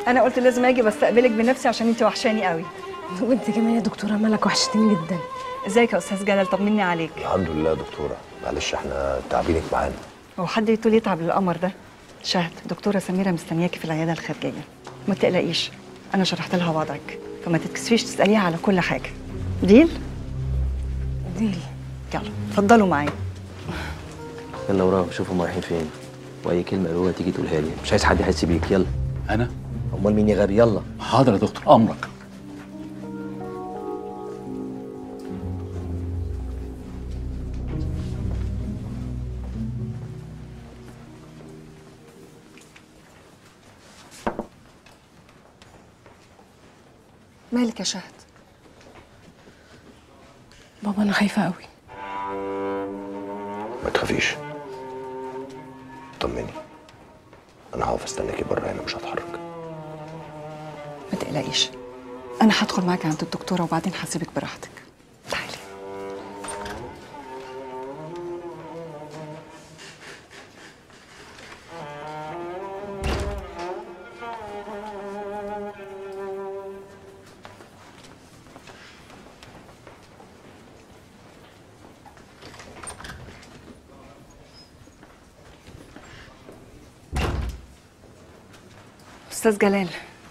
انا قلت لازم اجي بستقبلك بنفسي عشان انت وحشاني قوي وانت كمان يا دكتوره مالك وحشتني جدا ازيك يا استاذ جلال طمني عليك الحمد لله يا دكتوره معلش احنا تعبينك معانا هو حد يطول يتعب للقمر ده شهد دكتوره سميره مستنياكي في العياده الخارجيه ما تقلقيش انا شرحت لها وضعك فما تتكسفيش تساليها على كل حاجه ديل ديل يلا اتفضلوا معايا يلا وراهم شوفهم رايحين فين واي كلمه قالوها تيجي تقولها لي مش عايز حد يحس بيك يلا انا امال مين يا غبي يلا حاضر يا دكتور امرك مالك يا شهد بابا انا خايفه قوي ما تخافيش طمني انا هقف استناكي بره هنا مش هتحرك ما تقلقيش انا هدخل معاكي عند الدكتوره وبعدين هسيبك براحتك تعالي استاذ جلال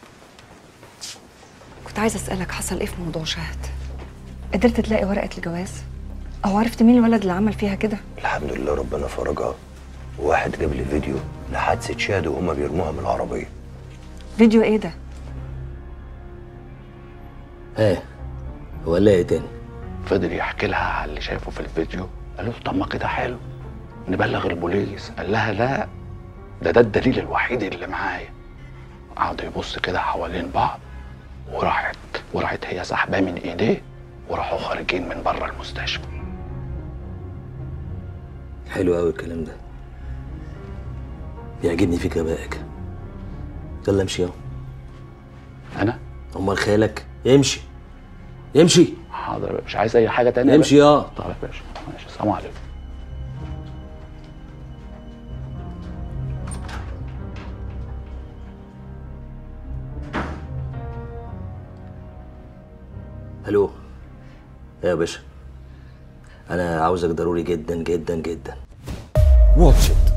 كنت عايزه اسالك حصل ايه في موضوع شهد قدرت تلاقي ورقه الجواز او عرفت مين الولد اللي عمل فيها كده الحمد لله ربنا فرجها وواحد جاب لي فيديو لحادثه شهد وهما بيرموها من العربيه فيديو ايه ده ها ولا ايه تاني فضل يحكي لها على اللي شافه في الفيديو قال له طب ما كده حلو نبلغ البوليس قال لها لا ده ده الدليل الوحيد اللي معايا قعد يبص كده حوالين بعض وراحت وراحت هي سحباه من ايديه وراحوا خارجين من بره المستشفى حلو قوي الكلام ده بيعجبني فيك غبائك يلا امشي اهو انا امال خيالك امشي امشي حاضر يا باشا. مش عايز اي حاجه تانية يا امشي باشا. اه طب يا باشا ماشي السلام عليكم الو ايه يا باشا انا عاوزك ضروري جدا جدا جدا واتش ات